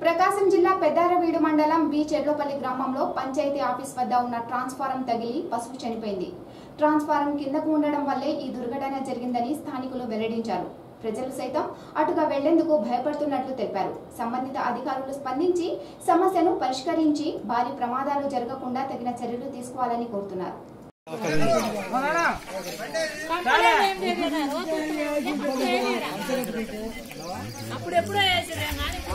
ప్రకాశం జిల్లా పెద్దారవీడు మండలం బి చెర్లోపల్లి గ్రామంలో పంచాయతీ ఆఫీస్ వద్ద ఉన్న ట్రాన్స్ఫారం తగిలి పశువు చనిపోయింది ట్రాన్స్ఫారం కిందకు ఉండడం వల్లే ఈ దుర్ఘటన జరిగిందని స్థానికులు వెల్లడించారు ప్రజలు సైతం అటుగా వెళ్లేందుకు భయపడుతున్నట్లు తెలిపారు సంబంధిత అధికారులు స్పందించి సమస్యను పరిష్కరించి భారీ ప్రమాదాలు జరగకుండా తగిన చర్యలు తీసుకోవాలని కోరుతున్నారు అప్పుడు ఎప్పుడో వేసాడు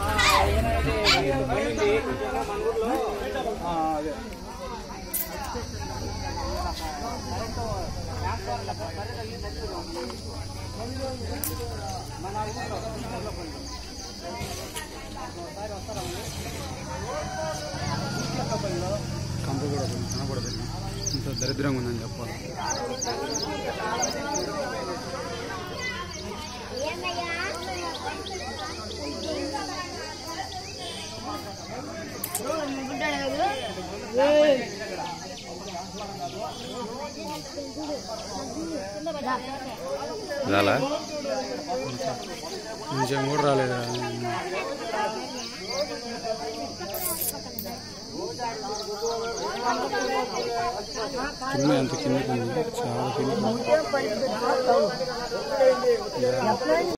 కంప కూడా కొంచెం కనపడదు ఇంత దరిద్రంగా ఉందని చెప్పాలి రాలా కొంచెం కూడా రాలేదా కింద ఎంత కిందకి ఉంది చాలా కింద